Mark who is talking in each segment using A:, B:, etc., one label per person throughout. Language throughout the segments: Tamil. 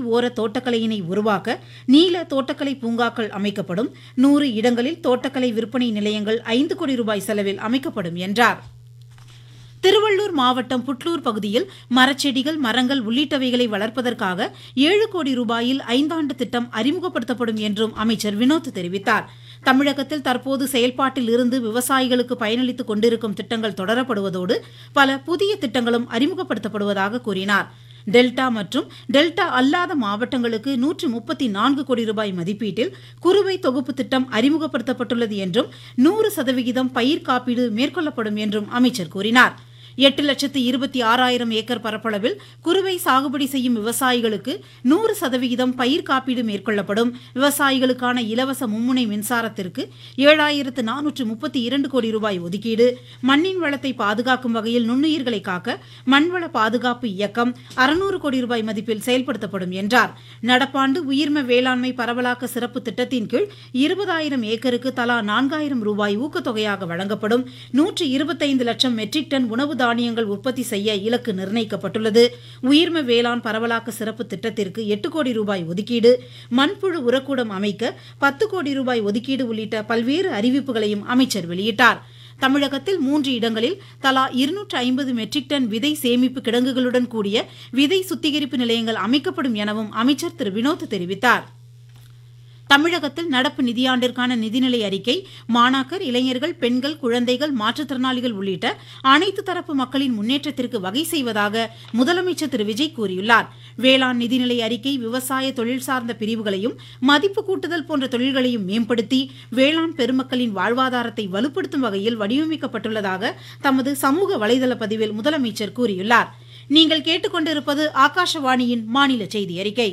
A: ஓர தோட்டக்கலையினை உருவாக்க நீல தோட்டக்கலை பூங்காக்கள் அமைக்கப்படும் நூறு இடங்களில் தோட்டக்கலை விற்பனை நிலையங்கள் ஐந்து கோடி ரூபாய் செலவில் அமைக்கப்படும் என்றார் திருவள்ளூர் மாவட்டம் புட்லூர் பகுதியில் மரச்செடிகள் மரங்கள் உள்ளிட்டவைகளை வளர்ப்பதற்காக ஏழு கோடி ரூபாயில் ஐந்தாண்டு திட்டம் அறிமுகப்படுத்தப்படும் என்றும் அமைச்சர் வினோத் தெரிவித்தார் தமிழகத்தில் தற்போது செயல்பாட்டில் இருந்து விவசாயிகளுக்கு பயனளித்துக் கொண்டிருக்கும் திட்டங்கள் தொடரப்படுவதோடு பல புதிய திட்டங்களும் அறிமுகப்படுத்தப்படுவதாக கூறினார் டெல்டா மற்றும் டெல்டா அல்லாத மாவட்டங்களுக்கு நூற்று முப்பத்தி நான்கு கோடி ரூபாய் மதிப்பீட்டில் குறுவை தொகுப்பு திட்டம் அறிமுகப்படுத்தப்பட்டுள்ளது என்றும் நூறு சதவிகிதம் பயிர் காப்பீடு மேற்கொள்ளப்படும் என்றும் அமைச்சர் கூறினார் எட்டு லட்சத்து இருபத்தி ஆறாயிரம் ஏக்கர் பரப்பளவில் குறுவை சாகுபடி செய்யும் விவசாயிகளுக்கு நூறு சதவிகிதம் பயிர் காப்பீடு மேற்கொள்ளப்படும் விவசாயிகளுக்கான இலவச மும்முனை மின்சாரத்திற்கு ஏழாயிரத்து நானூற்று முப்பத்தி இரண்டு கோடி ரூபாய் ஒதுக்கீடு மண்ணின் வளத்தை பாதுகாக்கும் வகையில் நுண்ணுயிர்களை காக்க மண்வள பாதுகாப்பு இயக்கம் அறுநூறு கோடி ரூபாய் மதிப்பில் செயல்படுத்தப்படும் என்றார் நடப்பாண்டு உயிர்ம வேளாண்மை பரவலாக்க சிறப்பு திட்டத்தின் கீழ் இருபதாயிரம் ஏக்கருக்கு தலா நான்காயிரம் ரூபாய் ஊக்கத்தொகையாக வழங்கப்படும் நூற்று இருபத்தைந்து லட்சம் மெட்ரிக் டன் உணவு தானியங்கள் உற்பத்தி செய்ய இலக்கு நிர்ணயிக்கப்பட்டுள்ளது உயிர்ம வேளாண் பரவலாக்க சிறப்பு திட்டத்திற்கு எட்டு கோடி ரூபாய் ஒதுக்கீடு மண்புழு உரக்கூடம் அமைக்க பத்து கோடி ரூபாய் ஒதுக்கீடு உள்ளிட்ட பல்வேறு அறிவிப்புகளையும் அமைச்சர் வெளியிட்டார் தமிழகத்தில் மூன்று இடங்களில் தலா இருநூற்று ஐம்பது மெட்ரிக் டன் விதை சேமிப்பு கிடங்குகளுடன் கூடிய விதை சுத்திகரிப்பு நிலையங்கள் அமைக்கப்படும் எனவும் அமைச்சர் திரு வினோத் தெரிவித்தார் தமிழகத்தில் நடப்பு நிதியாண்டிற்கான நிதிநிலை அறிக்கை மாணாக்கர் இளைஞர்கள் பெண்கள் குழந்தைகள் மாற்றுத்திறனாளிகள் உள்ளிட்ட அனைத்து தரப்பு மக்களின் முன்னேற்றத்திற்கு வகை செய்வதாக முதலமைச்சர் திரு விஜய் கூறியுள்ளார் வேளாண் நிதிநிலை அறிக்கை விவசாய தொழில் சார்ந்த பிரிவுகளையும் மதிப்பு கூட்டுதல் போன்ற தொழில்களையும் மேம்படுத்தி வேளாண் பெருமக்களின் வாழ்வாதாரத்தை வலுப்படுத்தும் வகையில் வடிவமைக்கப்பட்டுள்ளதாக தமது சமூக வலைதள பதிவில் முதலமைச்சர் கூறியுள்ளார் நீங்கள் கேட்டுக்கொண்டிருப்பது ஆகாஷவாணியின் மாநில செய்தி அறிக்கை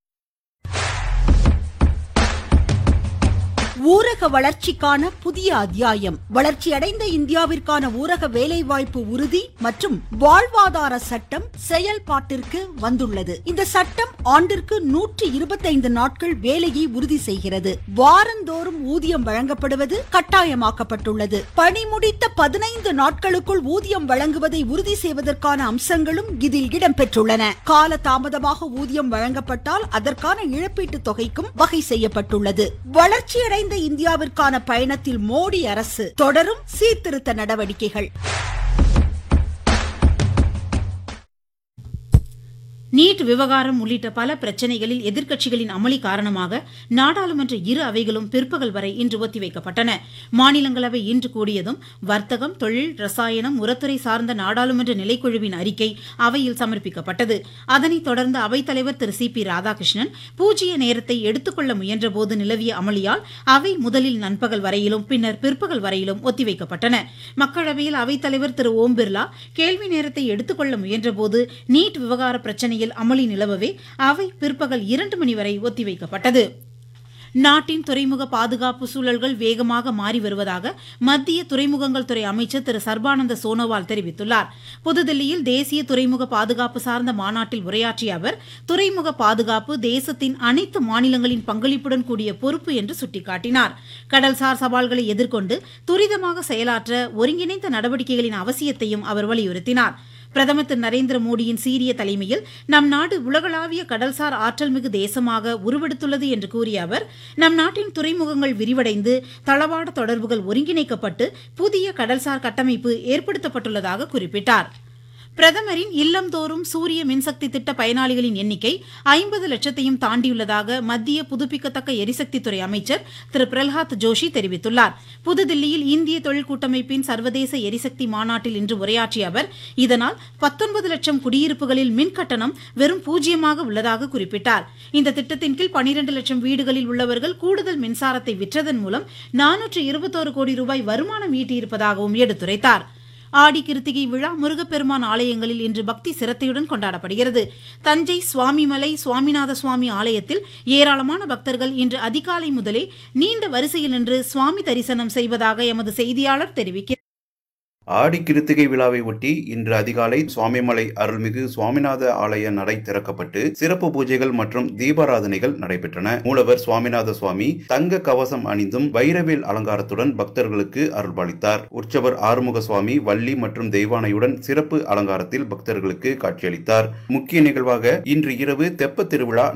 B: ஊரக வளர்ச்சிக்கான புதிய அத்தியாயம் வளர்ச்சியடைந்த இந்தியாவிற்கான ஊரக வேலைவாய்ப்பு உறுதி மற்றும் வாழ்வாதார சட்டம் செயல்பாட்டிற்கு வந்துள்ளது இந்த சட்டம் ஆண்டிற்கு நூற்றி இருபத்தைந்து நாட்கள் வேலையை உறுதி செய்கிறது வாரந்தோறும் ஊதியம் வழங்கப்படுவது கட்டாயமாக்கப்பட்டுள்ளது பணி முடித்த பதினைந்து நாட்களுக்குள் ஊதியம் வழங்குவதை உறுதி செய்வதற்கான அம்சங்களும் இதில் இடம்பெற்றுள்ளன கால தாமதமாக ஊதியம் வழங்கப்பட்டால் அதற்கான இழப்பீட்டுத் தொகைக்கும் வகை செய்யப்பட்டுள்ளது வளர்ச்சியடைந்த இந்தியாவிற்கான பயணத்தில் மோடி அரசு தொடரும் சீர்திருத்த நடவடிக்கைகள்
A: நீட் விவகாரம் உள்ளிட்ட பல பிரச்சனைகளில் எதிர்க்கட்சிகளின் அமளி காரணமாக நாடாளுமன்ற இரு அவைகளும் பிற்பகல் வரை இன்று ஒத்திவைக்கப்பட்டன மாநிலங்களவை இன்று கூடியதும் வர்த்தகம் தொழில் ரசாயனம் உரத்துறை சார்ந்த நாடாளுமன்ற நிலைக்குழுவின் அறிக்கை அவையில் சமர்ப்பிக்கப்பட்டது அதனைத் தொடர்ந்து அவைத்தலைவர் திரு சி பி ராதாகிருஷ்ணன் பூஜ்ய நேரத்தை எடுத்துக்கொள்ள முயன்றபோது நிலவிய அமளியால் அவை முதலில் நண்பகல் வரையிலும் பின்னர் பிற்பகல் வரையிலும் ஒத்திவைக்கப்பட்டன மக்களவையில் அவைத்தலைவர் திரு ஓம் பிர்லா கேள்வி நேரத்தை எடுத்துக்கொள்ள முயன்றபோது நீட் விவகார பிரச்சனை சென்னையில் அமளி நிலவவே அவை பிற்பகல் இரண்டு மணி வரை ஒத்திவைக்கப்பட்டது நாட்டின் துறைமுக பாதுகாப்பு சூழல்கள் வேகமாக மாறி வருவதாக மத்திய துறைமுகங்கள் துறை அமைச்சர் திரு சர்பானந்த சோனோவால் தெரிவித்துள்ளார் புதுதில்லியில் தேசிய துறைமுக பாதுகாப்பு சார்ந்த மாநாட்டில் உரையாற்றிய அவர் துறைமுக பாதுகாப்பு தேசத்தின் அனைத்து மாநிலங்களின் பங்களிப்புடன் கூடிய பொறுப்பு என்று சுட்டிக்காட்டினார் கடல்சார் சவால்களை எதிர்கொண்டு துரிதமாக செயலாற்ற ஒருங்கிணைந்த நடவடிக்கைகளின் அவசியத்தையும் அவர் வலியுறுத்தினார் பிரதமர் திரு நரேந்திர மோடியின் சீரிய தலைமையில் நம் நாடு உலகளாவிய கடல்சார் ஆற்றல் மிகு தேசமாக உருவெடுத்துள்ளது என்று கூறிய அவர் நம் நாட்டின் துறைமுகங்கள் விரிவடைந்து தளவாட தொடர்புகள் ஒருங்கிணைக்கப்பட்டு புதிய கடல்சார் கட்டமைப்பு ஏற்படுத்தப்பட்டுள்ளதாக குறிப்பிட்டார் பிரதமரின் இல்லந்தோறும் சூரிய மின்சக்தி திட்ட பயனாளிகளின் எண்ணிக்கை ஐம்பது லட்சத்தையும் தாண்டியுள்ளதாக மத்திய புதுப்பிக்கத்தக்க எரிசக்தித்துறை அமைச்சர் திரு பிரல்ஹாத் ஜோஷி தெரிவித்துள்ளார் புதுதில்லியில் இந்திய தொழில் கூட்டமைப்பின் சர்வதேச எரிசக்தி மாநாட்டில் இன்று உரையாற்றிய அவர் இதனால் பத்தொன்பது லட்சம் குடியிருப்புகளில் மின் கட்டணம் வெறும் பூஜ்ஜியமாக உள்ளதாக குறிப்பிட்டார் இந்த திட்டத்தின் கீழ் பனிரண்டு லட்சம் வீடுகளில் உள்ளவர்கள் கூடுதல் மின்சாரத்தை விற்றதன் மூலம் நானூற்று இருபத்தோரு கோடி ரூபாய் வருமானம் ஈட்டியிருப்பதாகவும் எடுத்துரைத்தார் ஆடி கிருத்திகை விழா முருகப்பெருமான் ஆலயங்களில் இன்று பக்தி சிரத்தையுடன் கொண்டாடப்படுகிறது தஞ்சை சுவாமிமலை சுவாமிநாத சுவாமி ஆலயத்தில் ஏராளமான பக்தர்கள் இன்று அதிகாலை முதலே நீண்ட வரிசையில் நின்று சுவாமி தரிசனம் செய்வதாக எமது செய்தியாளர் தெரிவிக்கிறார்
C: ஆடி கிருத்திகை விழாவை ஒட்டி இன்று அதிகாலை சுவாமிமலை அருள்மிகு சுவாமிநாத ஆலய நடை திறக்கப்பட்டு சிறப்பு பூஜைகள் மற்றும் தீபாராதனைகள் நடைபெற்றன மூலவர் சுவாமிநாத சுவாமி தங்க கவசம் அணிந்தும் வைரவேல் அலங்காரத்துடன் பக்தர்களுக்கு அருள்பாலித்தார் உற்சவர் ஆறுமுக சுவாமி வள்ளி மற்றும் தெய்வானையுடன் சிறப்பு அலங்காரத்தில் பக்தர்களுக்கு காட்சியளித்தார் முக்கிய நிகழ்வாக இன்று இரவு தெப்ப திருவிழா